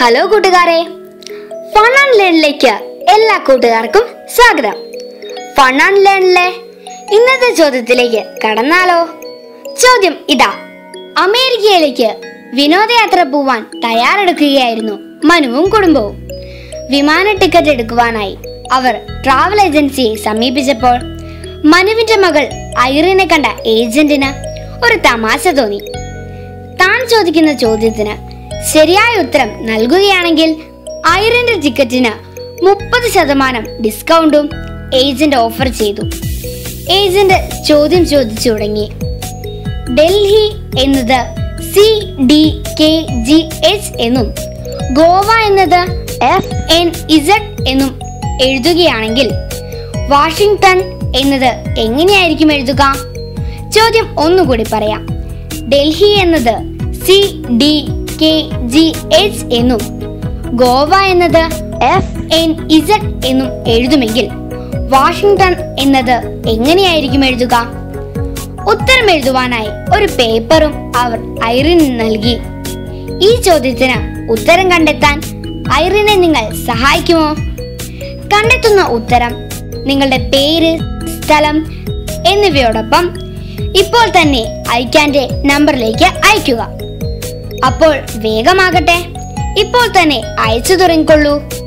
hello കൂട്ടുകാരെ fun and ലേണിലേക്ക് എല്ലാ കൂട്ടുകാർക്കും സ്വാഗതം ഫൺ ആൻഡ് ലേണിലെ ഇന്നത്തെ ചോദ്യത്തിലേക്ക് കടന്നാലോ ചോദ്യം ഇതാ അമേരിക്കയിലേക്ക് വിനോദയാത്ര പോവാൻ തയ്യാറെടുക്കുകയായിരുന്നു മനുവും കുടുംബവും വിമാന ടിക്കറ്റ് എടുക്കുവാനായി അവർ ട്രാവൽ ഏജൻസിയെ സമീപിച്ചപ്പോൾ മനുവിന്റെ മകൾ ഐറിനെ കണ്ട ഏജന്റിന് ഒരു തമാശ തോന്നി താൻ ചോദിക്കുന്ന ചോദ്യത്തിന് ശരിയായ ഉത്തരം നൽകുകയാണെങ്കിൽ ഐറിന്റെ ടിക്കറ്റിന് മുപ്പത് ശതമാനം ഡിസ്കൗണ്ടും ഏജന്റ് ഓഫർ ചെയ്തു ഏജന്റ് ചോദ്യം ചോദിച്ചു തുടങ്ങി ഡൽഹി എന്നത് C D K G H എന്നും ഗോവ എന്നത് എഫ് എൻ ഇസഡ് എന്നും എഴുതുകയാണെങ്കിൽ വാഷിംഗ്ടൺ എന്നത് എങ്ങനെയായിരിക്കും എഴുതുക ചോദ്യം ഒന്നുകൂടി പറയാം ഡൽഹി എന്നത് C D K G H എന്നും ഗോവ എന്നത് എഫ് എൻ ഇസഡ് എന്നും എഴുതുമെങ്കിൽ വാഷിംഗ്ടൺ എന്നത് എങ്ങനെയായിരിക്കും എഴുതുക ഉത്തരം എഴുതുവാനായി ഒരു പേപ്പറും അവർ ഐറിന് നൽകി ഈ ചോദ്യത്തിന് ഉത്തരം കണ്ടെത്താൻ ഐറിനെ നിങ്ങൾ സഹായിക്കുമോ കണ്ടെത്തുന്ന ഉത്തരം നിങ്ങളുടെ പേര് സ്ഥലം എന്നിവയോടൊപ്പം ഇപ്പോൾ തന്നെ അയക്കാന്റെ നമ്പറിലേക്ക് അയക്കുക അപ്പോൾ വേഗമാകട്ടെ ഇപ്പോൾ തന്നെ അയച്ചു തുടങ്ങിക്കൊള്ളൂ